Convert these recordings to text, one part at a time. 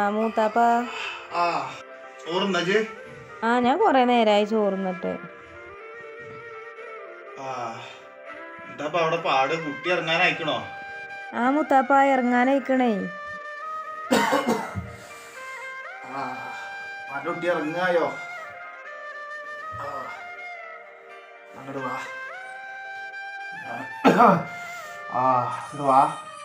മൂത്താപ്പ ആ ചോറുന്നജ് ആ ഞാൻ കൊറേ നേരമായി ചോറുന്നിട്ട് ആ എന്താ അവിടെ പാട് കുട്ടി ഇറങ്ങാനായിക്കണോ ആ മൂത്താപ്പ ഇറങ്ങാനയക്കണേ ആ പാൻ്റെ കുട്ടി ഇറങ്ങായോ ആ, അങ്ങോട്ട് വാ ആ ഇങ്ങോട്ട് വാ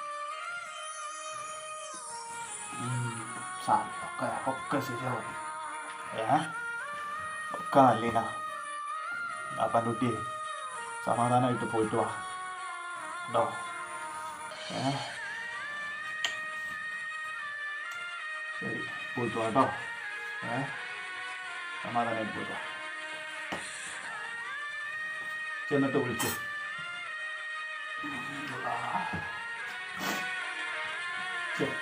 ഉം, സാ- ഒക്കെ ഒക്കെ ശരിയാവും ഏ ഒക്കെ നല്ലീന അപ്പൻ്റെ കുട്ടിയെ സമാധാനമായിട്ട് പോയിട്ട് വാ കേട്ടോ ഏ ശരി പോയിട്ട് വാ കേട്ടോ ഏ സമാധാനമായിട്ട് പോയിട്ട് വാ ചെന്നിട്ട് വിളിച്ചു ശരി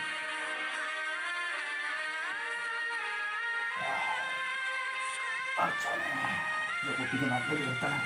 അച്ഛനെ ഇത് കുട്ടിക്ക് നല്ലൊരു എത്തണം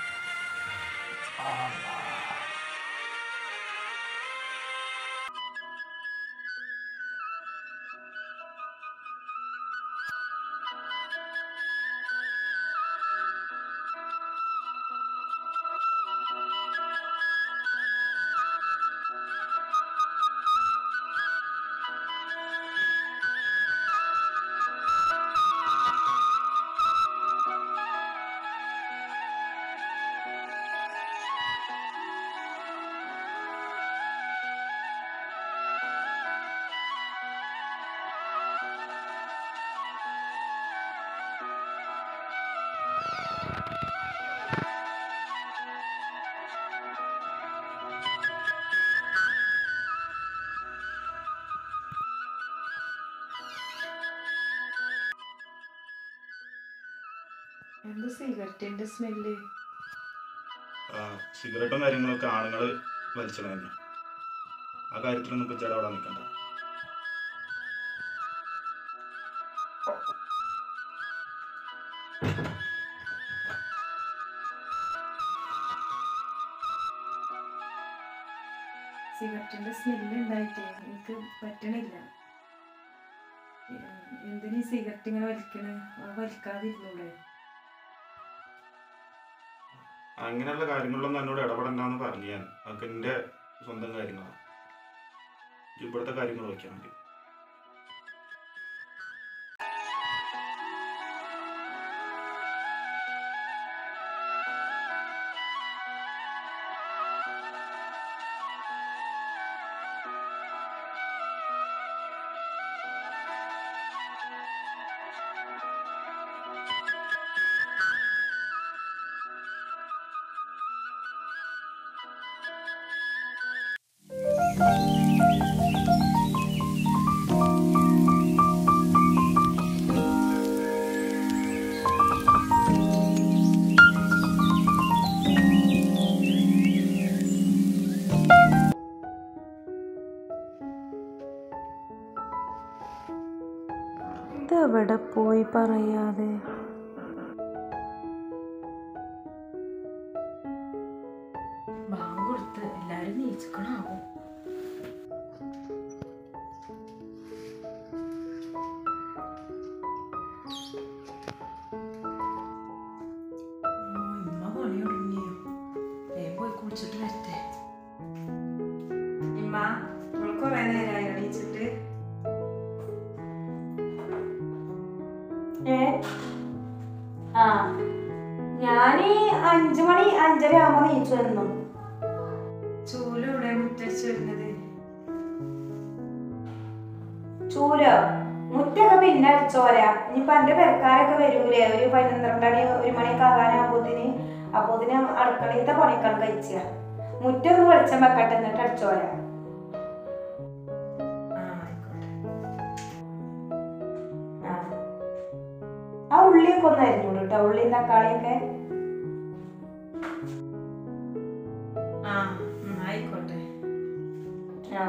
എന്ത് സിഗരറ്റിന്റെ സ്മെല്ല് സിഗരറ്റും കാര്യങ്ങളൊക്കെ ആണുങ്ങൾ വലിച്ചത് തന്നെ ആ കാര്യത്തിലൊന്നും ഇപ്പൊ ചേട്ടാ അവിടെ നിൽക്കണ്ട സിഗരറ്റിന്റെ സ്മെല്ല് ഉണ്ടായിട്ടേ എനിക്ക് പറ്റണില്ല ഉം, എന്തിനീ സിഗരറ്റ് ഇങ്ങനെ വലിക്കണേ അത് വലിക്കാതിരുന്നൂടെ അങ്ങനെയുള്ള കാര്യങ്ങളിലൊന്നും എന്നോട് ഇടപെടണ്ടെന്ന് പറഞ്ഞു ഞാൻ അതൊക്കെ എൻ്റെ സ്വന്തം കാര്യങ്ങളാണ് ഇജ്ജ് ഇവിടുത്തെ കാര്യങ്ങൾ വയ്ക്കാൻ മതി ഇതെവിടെ പോയി പറയാതെ ബാങ്ക് കൊടുത്ത് എല്ലാരും നീച്ചിക്കണാവും ഇമ്മ പണി തുടങ്ങിയോ വേഗം പോയി കുളിച്ചിട്ട് വരട്ടെ ഇമ്മ നിങ്ങൾ കൊറേ നേരമായി എണീച്ചിട്ട് ഏ ആ ഞാന് അഞ്ചു മണി അഞ്ചര ആകുമ്പോ നീച്ചു വന്നു ചൂലെവിടെ മുറ്റടിച്ച് വരുന്നത് ചൂരോ മുറ്റൊക്കെ പിന്നെ അടിച്ചോരാ ഇനിയിപ്പൊ എന്റെ പെരക്കാരൊക്കെ വരൂലേ ഒരു പന്ത്രണ്ട് മണി ഒരു മണിയൊക്കെ ആകാനാകുമ്പോത്തിന് അപ്പോത്തിന് അടുക്കളയിലത്തെ പണിയൊക്കെ കഴിച്ച മുറ്റൊന്ന് വെളിച്ചം വെക്കട്ടെ എന്നിട്ട് അടിച്ചോരാ ആ ആയിക്കോട്ടെ ആ ആ ഉള്ളിയൊക്കെ ഒന്ന് അരിഞ്ഞോളൂ കേട്ടോ ഉള്ളിയും തക്കാളിയൊക്കെ ആ ഉം, ആയിക്കോട്ടെ ആ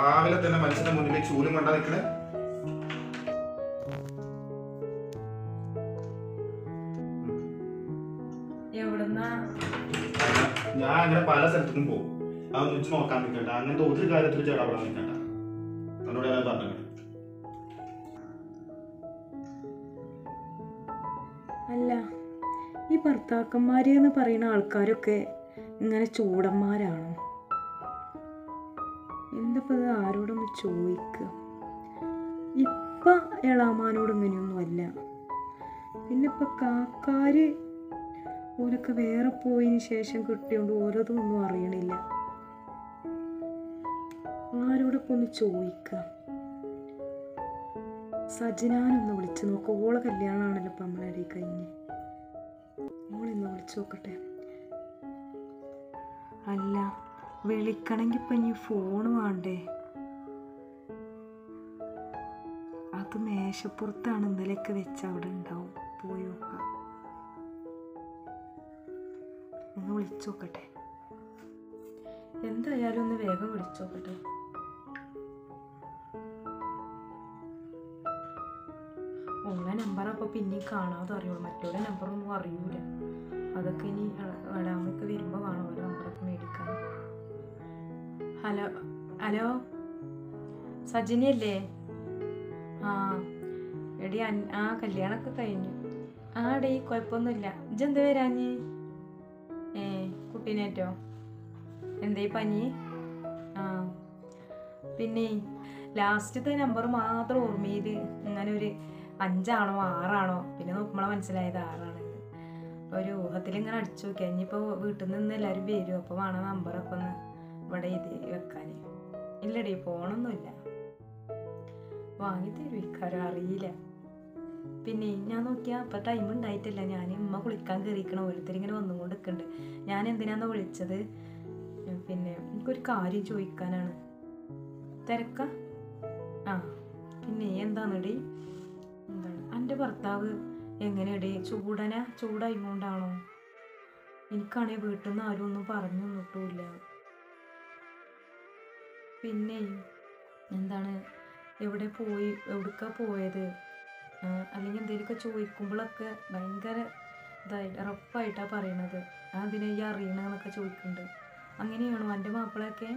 രാവിലെ തന്നെ മനുഷ്യന്റെ മുന്നിൽ ചൂലും കണ്ടാ നിൽക്കണേ എവിടുന്നാ ഞാൻ അങ്ങനെ പല സ്ഥലത്തേക്കും പോകും അതൊന്നും വെച്ച് നോക്കാൻ നിൽക്കണ്ട അങ്ങനത്തെ ഒരു കാര്യത്തിൽ ചേടാപ്പെടാൻ നിൽക്കണ്ട എന്നോട് ഞാൻ പറഞ്ഞു അല്ല ഈ ഭർത്താക്കന്മാര് എന്ന് പറയുന്ന ആൾക്കാരൊക്കെ ഇങ്ങനെ ചൂടന്മാരാണോ എന്തപ്പോ ഇത് ആരോടൊന്ന് ചോദിക്കുക ഇപ്പൊ എളാമാനോട് ഇങ്ങനെയൊന്നും അല്ല പിന്നെ ഇപ്പൊ കാക്കാര് ഓരൊക്കെ വേറെ പോയതിന് ശേഷം കിട്ടിയോണ്ട് ഓരോതൊന്നും അറിയണില്ല ആരോടൊക്കെ ഒന്ന് ചോദിക്കുക സജനാനൊന്ന് വിളിച്ചു നോക്ക് ഓളെ കല്യാണമാണല്ലോ ഇപ്പം നമ്മളെ ഇടയിൽ കഴിഞ്ഞ് ഓളെന്ന് വിളിച്ചു നോക്കട്ടെ അല്ല വിളിക്കണമെങ്കിൽ ഇപ്പം ഇനി ഫോൺ വേണ്ടേ അത് മേശപ്പുറത്താണ് ഇന്നലെയൊക്കെ വെച്ച് അവിടെ ഉണ്ടാവും പോയി നോക്കാം ഒന്ന് വിളിച്ചു നോക്കട്ടെ എന്തായാലും ഒന്ന് വേഗം വിളിച്ചു നോക്കട്ടെ ഉള്ള നമ്പർ അപ്പോൾ പിന്നെയും കാണാതെ അറിയുള്ളൂ മറ്റുള്ള നമ്പറൊന്നും അറിയൂല അതൊക്കെ ഇനി വടാമൊക്കെ വരുമ്പോൾ വേണം ഓരോ നമ്പറൊക്കെ മേടിക്കാൻ ഹലോ ഹലോ സജിനി അല്ലേ ആ എടി അൻ- ആ കല്യാണമൊക്കെ കഴിഞ്ഞു ആ ഡേ കുഴപ്പമൊന്നുമില്ല ഇജെന്ത് വരാഞ്ഞ് ഏ കുട്ടീനേറ്റോ എന്തേ പനി ആ പിന്നെ ലാസ്റ്റത്തെ നമ്പർ മാത്രം ഓർമ്മയിൽ ഇങ്ങനെ ഒരു അഞ്ചാണോ ആറാണോ പിന്നെ നോക്കുമ്പോഴാണ് മനസ്സിലായത് ആറാണ് ഒരു ഊഹത്തിൽ ഇങ്ങനെ അടിച്ചു നോക്കി ഇനിയിപ്പോൾ വീട്ടിൽ നിന്ന് എല്ലാവരും വരും അപ്പോൾ വേണം നമ്പറൊക്കെ ഒന്ന് ഇവിടെ ഇത് വെക്കാൻ ഇല്ലടി ഫോണൊന്നുമില്ല വാങ്ങി തരുവിക്കാരോ അറിയില്ല പിന്നെ ഞാൻ നോക്കിയാൽ അപ്പം ടൈം ഉണ്ടായിട്ടില്ല ഞാൻ ഉമ്മ കുളിക്കാൻ കയറിയിരിക്കണം ഓരോരുത്തർ ഇങ്ങനെ വന്നും കൊണ്ട് നിൽക്കുന്നുണ്ട് ഞാൻ എന്തിനാന്ന് വിളിച്ചത് പിന്നെ എനിക്കൊരു കാര്യം ചോദിക്കാനാണ് തിരക്ക ആ പിന്നെ എന്താണെടി എന്താണ് എൻ്റെ ഭർത്താവ് എങ്ങനെയടി ചൂടന ചൂടായിക്കൊണ്ടാണോ എനിക്കാണെങ്കിൽ വീട്ടിൽ നിന്ന് ആരും ഒന്നും പറഞ്ഞു തന്നിട്ടുമില്ല പിന്നെ എന്താണ് എവിടെ പോയി എവിടേക്കാ പോയത് ആ, അല്ലെങ്കിൽ എന്തെങ്കിലുമൊക്കെ ചോദിക്കുമ്പോഴൊക്കെ ഭയങ്കര ഇതായിട്ട് റഫായിട്ടാണ് പറയണത് അതിനെ ഈ അറിയണമെന്നൊക്കെ ചോദിക്കുന്നുണ്ട് അങ്ങനെയാണോ എൻ്റെ മാപ്പിളയൊക്കെ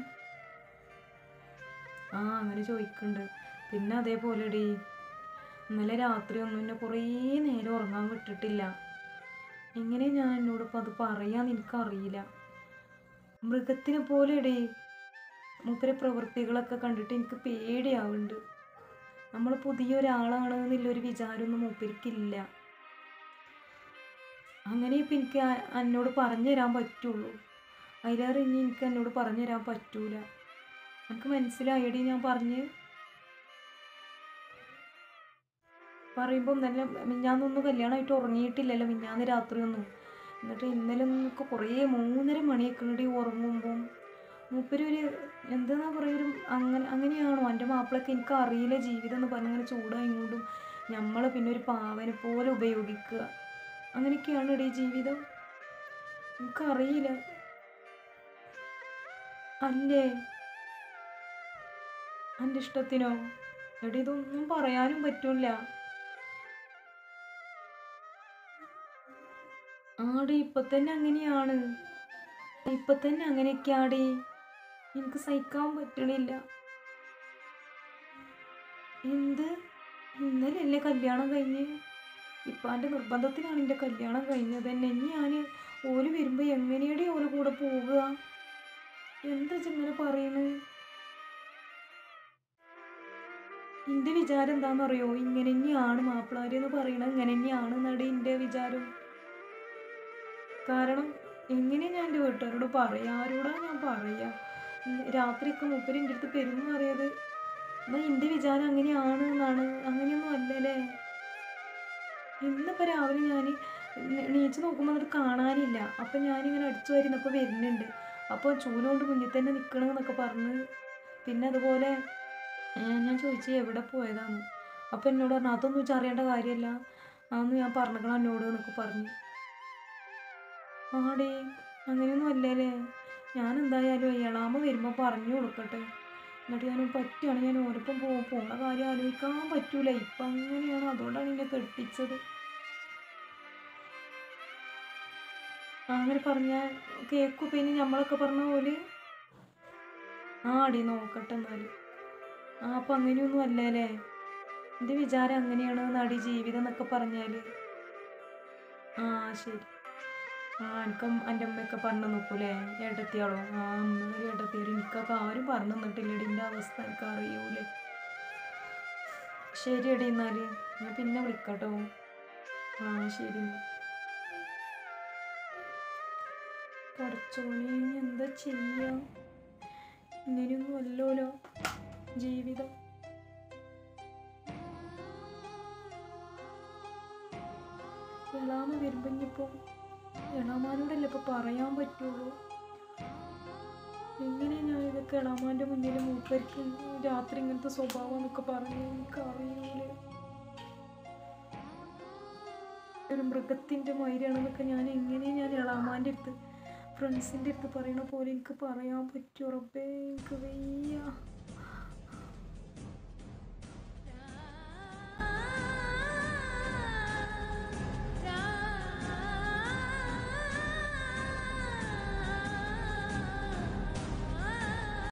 ആ അങ്ങനെ ചോദിക്കുന്നുണ്ട് പിന്നെ അതേപോലെ ഡി ഇന്നലെ രാത്രി ഒന്നും എന്നെ കുറേ നേരം ഉറങ്ങാൻ വിട്ടിട്ടില്ല എങ്ങനെ ഞാൻ എന്നോടിപ്പോൾ അത് പറയാന്ന് എനിക്കറിയില്ല മൃഗത്തിനെ പോലെ ഇടേ മൂപ്പരെ പ്രവൃത്തികളൊക്കെ കണ്ടിട്ട് എനിക്ക് പേടിയാവുന്നുണ്ട് നമ്മൾ പുതിയൊരാളാണ് എന്നുള്ളൊരു വിചാരമൊന്നും മൂപ്പരിക്കില്ല അങ്ങനെ ഇപ്പം എനിക്ക് ആ- എന്നോട് പറഞ്ഞു തരാൻ പറ്റുള്ളൂ അതിലേറെ ഇനി എനിക്ക് എന്നോട് പറഞ്ഞു തരാൻ പറ്റൂല എനിക്ക് മനസ്സിലായടി ഞാൻ പറഞ്ഞ് പറയുമ്പോൾ നല്ല മിഞ്ഞാന്നൊന്നും കല്യാണമായിട്ട് ഉറങ്ങിയിട്ടില്ലല്ലോ മിഞ്ഞാന്ന് രാത്രിയൊന്നും എന്നിട്ട് ഇന്നലെ ഒക്കെ കുറേ മൂന്നര മണിയൊക്കെ ഇങ്ങോട്ട് ഉറങ്ങുമ്പം മൂപ്പര് ഒരു എന്താ പറയുക ഒരു അങ്ങനെ അങ്ങനെയാണോ എൻ്റെ മാപ്പിളൊക്കെ എനിക്ക് അറിയില്ല ജീവിതം എന്ന് പറഞ്ഞിങ്ങനെ ചൂടായിങ്ങോട്ടും നമ്മളെ പിന്നെ ഒരു പാവനെ പോലെ ഉപയോഗിക്കുക അങ്ങനെയൊക്കെയാണ് ഇടീ ജീവിതം എനിക്കറിയില്ല അല്ലേ എൻ്റെ ഇഷ്ടത്തിനോ എടി ഇതൊന്നും പറയാനും പറ്റൂല ആടി ഇപ്പൊ തന്നെ അങ്ങനെയാണ് ഇപ്പൊ തന്നെ അങ്ങനെയൊക്കെയാടി എനിക്ക് സഹിക്കാൻ പറ്റണില്ല എന്ത് ഇന്നലെയല്ലേ കല്യാണം കഴിഞ്ഞ് ഇപ്പാൻ്റെ നിർബന്ധത്തിനാണ് എൻ്റെ കല്യാണം കഴിഞ്ഞത് തന്നെ ഇനി ഞാൻ ഓല് വരുമ്പോൾ എങ്ങനെയാടി ഓല് കൂടെ പോവുക എന്താ ഇങ്ങനെ പറയുന്നത് എൻ്റെ വിചാരം എന്താണെന്നറിയോ ഇങ്ങനെ തന്നെയാണ് മാപ്പിളാര് എന്ന് പറയണത് ഇങ്ങനെ തന്നെയാണ് നടി എൻ്റെ വിചാരം കാരണം എങ്ങനെ ഞാൻ എൻ്റെ വീട്ടുകാരോട് പറയാ ആരോടാ ഞാൻ പറയാ ഉം, രാത്രിയൊക്കെ മൂപ്പര് എൻ്റെ അടുത്ത് പെരുന്ന് പറയത് എന്നാ എൻ്റെ വിചാരം അങ്ങനെയാണ് എന്നാണ് അങ്ങനെയൊന്നും അല്ലല്ലേ ഇന്നിപ്പോൾ രാവിലെ ഞാൻ നീച്ച് നോക്കുമ്പോൾ അത് കാണാനില്ല അപ്പം ഞാനിങ്ങനെ അടിച്ചു വരുന്നപ്പോൾ വരുന്നുണ്ട് അപ്പോൾ ചൂലുകൊണ്ട് മുന്നിൽ തന്നെ നിൽക്കണമെന്നൊക്കെ പറഞ്ഞ് പിന്നെ അതുപോലെ ഏ, ഞാൻ ചോദിച്ചു എവിടെ പോയതാന്ന് അപ്പം എന്നോട് പറഞ്ഞു അതൊന്നും വെച്ച് അറിയേണ്ട കാര്യമല്ല അതൊന്നും ഞാൻ പറഞ്ഞേക്കണം എന്നോട് എന്നൊക്കെ പറഞ്ഞു ആടേ അങ്ങനെയൊന്നും അല്ലേലേ ഞാൻ എന്തായാലും എളാമ വരുമ്പോൾ പറഞ്ഞു കൊടുക്കട്ടെ എന്നിട്ട് ഞാൻ പറ്റുകയാണെങ്കിൽ ഞാൻ ഓരപ്പം പോ പോണ കാര്യം ആലോചിക്കാൻ പറ്റൂല ഇപ്പം അങ്ങനെയാണ് അതുകൊണ്ടാണ് എന്നെ കെട്ടിച്ചത് ആ, അങ്ങനെ പറഞ്ഞാൽ കേക്കും പിന്നെ നമ്മളൊക്കെ പറഞ്ഞ പോലെ ആ അടി നോക്കട്ടെ എന്നാല് ആ അപ്പം അങ്ങനെയൊന്നും അല്ലേ എൻ്റെ വിചാരം അങ്ങനെയാണ് നടി ജീവിതം എന്നൊക്കെ പറഞ്ഞാൽ ആ ശരി ആ എനിക്കും എൻ്റെ അമ്മയൊക്കെ പറഞ്ഞു നോക്കൂലേ ഏട്ടത്തിയാളോ ആ അമ്മ ഏട്ടത്തിയാലും എനിക്കൊക്കെ ആരും പറഞ്ഞു തന്നിട്ടില്ലടി എൻ്റെ അവസ്ഥ എനിക്ക് അറിയൂലേ ശരി എടി എന്നാൽ ഞാൻ പിന്നെ വിളിക്കാട്ടോ ആ ശരി എന്നാ. പഠിച്ചോനെ ഇനി എന്താ ചെയ്യാ ഇങ്ങനെയൊന്നും അല്ലല്ലോ ജീവിതം എളാമ വരുമ്പോ ഇനിയിപ്പോ എളാമാനോടല്ലേ ഇപ്പൊ പറയാൻ പറ്റുള്ളൂ എങ്ങനെ ഞാൻ ഇതൊക്കെ എളാമാന്റെ മുന്നിൽ മൂപ്പർക്ക് രാത്രി ഇങ്ങനത്തെ സ്വഭാവം എന്നൊക്കെ പറഞ്ഞു എനിക്ക് അറിയൂല ഒരു മൃഗത്തിന്റെ മൈരാണെന്നൊക്കെ ഞാൻ എങ്ങനെ ഞാൻ എളാമാന്റെ അടുത്ത് ഫ്രണ്ട്സിന്റെ അടുത്ത് പറയണ പോലെ എനിക്ക് പറയാൻ പറ്റുമോ റബ്ബേ എനിക്ക് വയ്യ